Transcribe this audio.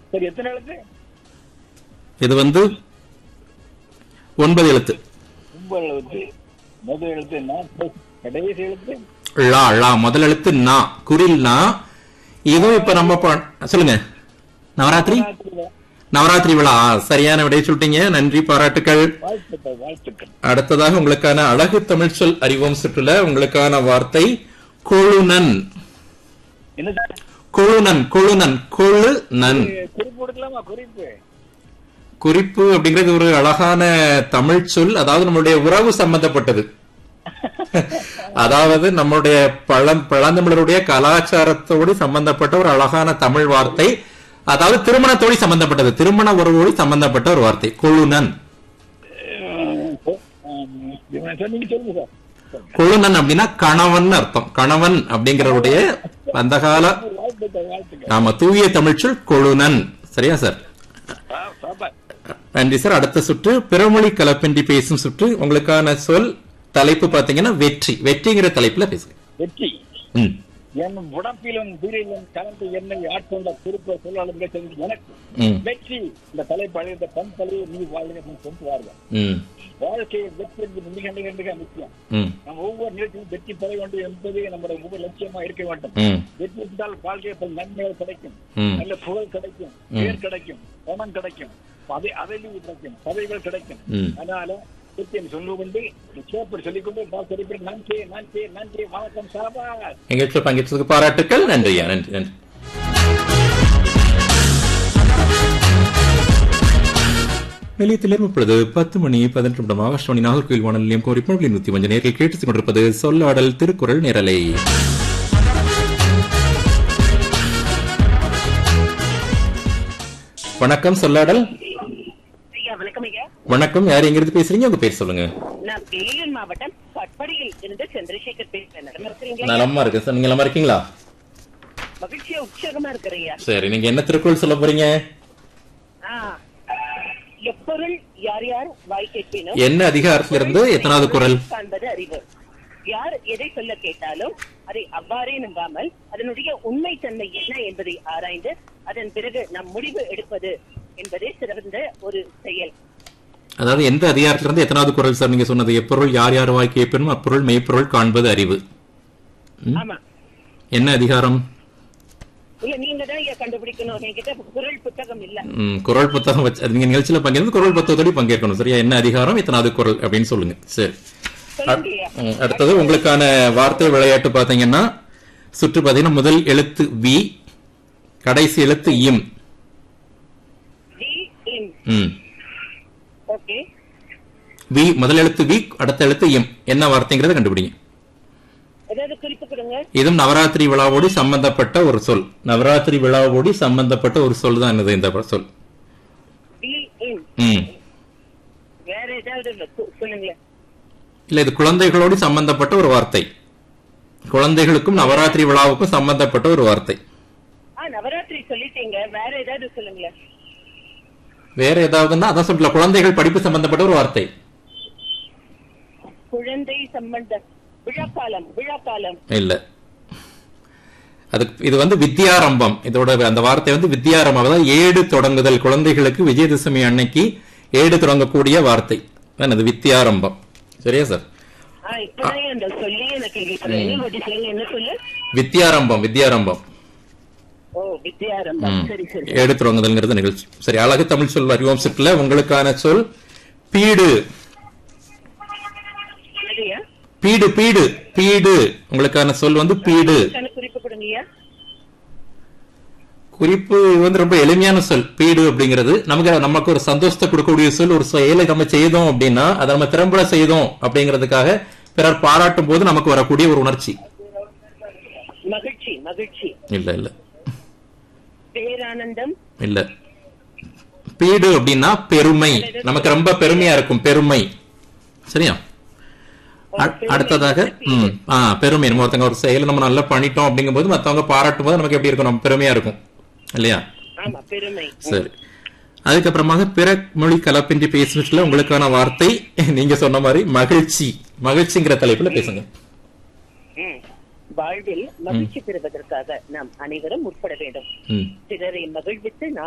சரி எத்தனை எழுத்து இது வந்து ஒன்பது எழுத்து ஒன்பது எழுத்து முதல் எழுத்து என்ன plus கடைசி எழுத்து லா லா முதல் எழுத்து நா குரில் நா இதுவும் இப்ப நம்ம ப- சொல்லுங்க நவராத்திரி நவராத்திரி விழா ஆ, சரியான விடை சொல்லிட்டீங்க நன்றி பாராட்டுக்கள் வாழ்த்துக்கள் வாழ்த்துக்கள் அடுத்ததாக உங்களுக்கான அழகு தமிழ் சொல் அறிவோம் சுற்றுல உங்களுக்கான வார்த்தை கொழுநன் என்ன சார் கொழுநன் கொழுநன் கொழு நன் குறிப்பு கொடுக்கலாமா குறிப்பு குறிப்பு அப்படிங்கிறது ஒரு அழகான தமிழ் சொல் அதாவது நம்மளுடைய உறவு சம்பந்தப்பட்டது அதாவது நம்மளுடைய பழம் பழந்தமிழருடைய கலாச்சாரத்தோடு சம்பந்தப்பட்ட ஒரு அழகான தமிழ் வார்த்தை அதாவது திருமணத்தோடு சம்பந்தப்பட்டது திருமண உறவோடு சம்பந்தப்பட்ட ஒரு வார்த்தை கொழுநன் சார் நீங்க சொல்லுங்க சார் கொழுநன் அப்படின்னா கணவன் அர்த்தம் கணவன் அப்படிங்கிறவருடைய அந்த கால வாழ்த்துக்கள் வாழ்த்துக்கள் நாம தூய தமிழ் சொல் கொழுநன் சரியா சார் ஆ, சாப்பாடு நன்றி சார் அடுத்த சுற்று பிறமொழி கலப்பின்றி பேசும் சுற்று உங்களுக்கான சொல் தலைப்பு பாத்தீங்கன்னா வெற்றி வெற்றிங்கிற தலைப்புல பேசுங்க வெற்றி ம், என் உடம்பிலும் உயிரிலும் கலந்து என்னை ஆட்கொண்ட திருப்ப சொல்லாளர் எனக்கு ம், வெற்றி இந்த தலைப்பு அழிந்த பண் தலையை நீ வாழ்க கொண்டு வாருங்க ம், வாழ்க்கையை வெற்றி என்பது மிக மிக மிக முக்கியம் ம், நம்ம ஒவ்வொரு நிகழ்ச்சியும் வெற்றி பெற வேண்டும் என்பது நம்முடைய ஒவ்வொரு லட்சியமா இருக்க வேண்டும் ம், வெற்றி இருந்தால் வாழ்க்கையை பல நன்மைகள் கிடைக்கும் ம். நல்ல புகழ் கிடைக்கும் பேர் கிடைக்கும் பணம் கிடைக்கும் அதை அதையும் கிடைக்கும் பதவிகள் கிடைக்கும் ம். அதனால சத்தியம் சொல்லு கொண்டு சேப்பர் சொல்லிக்கொண்டு நான் சொல்லிக்கிறேன் நன்றி நன்றி நன்றி வணக்கம் சாபா நிகழ்ச்சியில் பங்கேற்றதுக்கு பாராட்டுக்கள் நன்றியா நன்றி நன்றி நிலையத்தில் இப்பொழுது பத்து மணி பதினெட்டு நிமிடம் ஆகாஷ்வாணி நாகர்கோயில் வானல் நிலையம் கோரி பணி நூத்தி கொஞ்ச நேரில் கேட்டுக் கொண்டிருப்பது சொல்லாடல் திருக்குறள் நிரலை வணக்கம் சொல்லாடல் ஐயா வணக்கம் ஐயா வணக்கம் யார் எங்கிருந்து பேசுறீங்க உங்க பேர் சொல்லுங்க நான் வேலூர் மாவட்டம் பட்படியில் இருந்து சந்திரசேகர் பேசுறேன் நலமா இருக்கிறீங்களா நலமா இருக்கு சார் நீங்க நலமா இருக்கீங்களா மகிழ்ச்சியா உற்சாகமா இருக்கிறையா சரி நீங்க என்ன திருக்குறள் சொல்ல போறீங்க எப்பொருள் யார் யார் வாய் கேட்பினும் என்ன அதிகாரத்திலிருந்து எத்தனாவது குரல் காண்பது அறிவு யார் எதை சொல்ல கேட்டாலும் அதை அவ்வாறே நம்பாமல் அதனுடைய உண்மை தன்மை என்ன என்பதை ஆராய்ந்து அதன் பிறகு நம் முடிவு எடுப்பது என்பதே சிறந்த ஒரு செயல் அதாவது எந்த அதிகாரத்திலிருந்து எத்தனாவது குரல் சார் நீங்க சொன்னது எப்பொருள் யார் யார் வாய் கேட்பினும் அப்பொருள் மெய்ப்பொருள் காண்பது அறிவு ஆமா என்ன அதிகாரம் இல்ல நீங்க தான் ஐயா கண்டுபிடிக்கணும் என்கிட்ட குரல் புத்தகம் இல்ல ம், குரல் புத்தகம் வச்சு அது நீங்க நிகழ்ச்சியில பங்கேற்று குரல் புத்தகத்தோடு பங்கேற்கணும் சரியா என்ன அதிகாரம் எத்தனாவது குரல் அப்படின்னு சொல்லுங்க சரி சொல்லுங்க ஐயா ம், அடுத்தது உங்களுக்கான வார்த்தை விளையாட்டு பாத்தீங்கன்னா சுற்று பாத்தீங்கன்னா முதல் எழுத்து வி கடைசி எழுத்து இம் வி இன் ம். ஓகே வி முதல் எழுத்து வி அடுத்த எழுத்து இம் என்ன வார்த்தைங்கிறத கண்டுபிடிங்க ஏதாவது குறிப்பு கொடுங்க இதுவும் நவராத்திரி விழாவோடு சம்பந்தப்பட்ட ஒரு சொல் நவராத்திரி விழாவோடு சம்பந்தப்பட்ட ஒரு சொல் தான் என்னது இந்த சொல் வி இன் ம் வேற ஏதாவது இல்ல சொ- சொல்லுங்களேன் இல்ல இது குழந்தைகளோடு சம்பந்தப்பட்ட ஒரு வார்த்தை குழந்தைகளுக்கும் நவராத்திரி விழாவுக்கும் சம்பந்தப்பட்ட ஒரு வார்த்தை ஆ நவராத்திரி சொல்லிட்டீங்க வேற ஏதாவது சொல்லுங்களேன் வேற ஏதாவதுன்னா அதான் சொல்லல குழந்தைகள் படிப்பு சம்பந்தப்பட்ட ஒரு வார்த்தை குழந்தை சம்பந்த விழாக்காலம் விழாக்காலம் இல்ல அதுக்கு இது வந்து வித்யாரம்பம் இதோட அந்த வார்த்தை வந்து வித்யாரம்பம் அதாவது ஏடு தொடங்குதல் குழந்தைகளுக்கு விஜயதசமி அன்னைக்கு ஏடு தொடங்கக்கூடிய வார்த்தை அதான் அது வித்யாரம்பம் சரியா சார் ஆ இப்பதான் அந்த சொல்லி எனக்கு கேட்கிறேன் என்ன வாட்டி சொல்லுங்க என்ன சொல்லு வித்யாரம்பம் வித்யாரம்பம் ஓ வித்யாரம்பம் சரி சரி ஏடு தொடங்குதல்ங்கிறது நிகழ்ச்சி சரி அழகு தமிழ் சொல் அறிவோம் சுற்றுல உங்களுக்கான சொல் பீடு சரியா பீடு பீடு பீடு உங்களுக்கான சொல் வந்து பீடு கணக்கு குறிப்பு கொடுங்கய்யா குறிப்பு வந்து ரொம்ப எளிமையான சொல் பீடு அப்படிங்கிறது நமக்கு நமக்கு ஒரு சந்தோஷத்தை கொடுக்கக்கூடிய சொல் ஒரு செயலை நம்ம செய்தோம் அப்படின்னா அதை நம்ம திறம்பட செய்தோம் அப்படிங்கிறதுக்காக பிறர் பாராட்டும் போது நமக்கு வரக்கூடிய ஒரு உணர்ச்சி மகிழ்ச்சி மகிழ்ச்சி இல்ல இல்ல பேரானந்தம் இல்ல பீடு அப்படின்னா பெருமை நமக்கு ரொம்ப பெருமையா இருக்கும் பெருமை சரியா அ- அடுத்ததாக ம் ஆ பெருமை நம்ம ஒருத்தங்க ஒரு செயலை நம்ம நல்லா பண்ணிட்டோம் அப்படிங்கும்போது மத்தவங்க பாராட்டும் போது நமக்கு எப்படி இருக்கும் நம்ம பெருமையா இருக்கும் இல்லையா ஆமா பெருமை சரி அதுக்கப்புறமாக பிற மொழி கலப்பின்றி பேசுவதில் உங்களுக்கான வார்த்தை நீங்க சொன்ன மாதிரி மகிழ்ச்சி மகிழ்ச்சிங்கிற தலைப்புல பேசுங்க ம். வாழ்வில் மகிழ்ச்சி பெறுவதற்காக நாம் அனைவரும் முற்பட வேண்டும் ம் பிறரை மகிழ்வித்து நாம்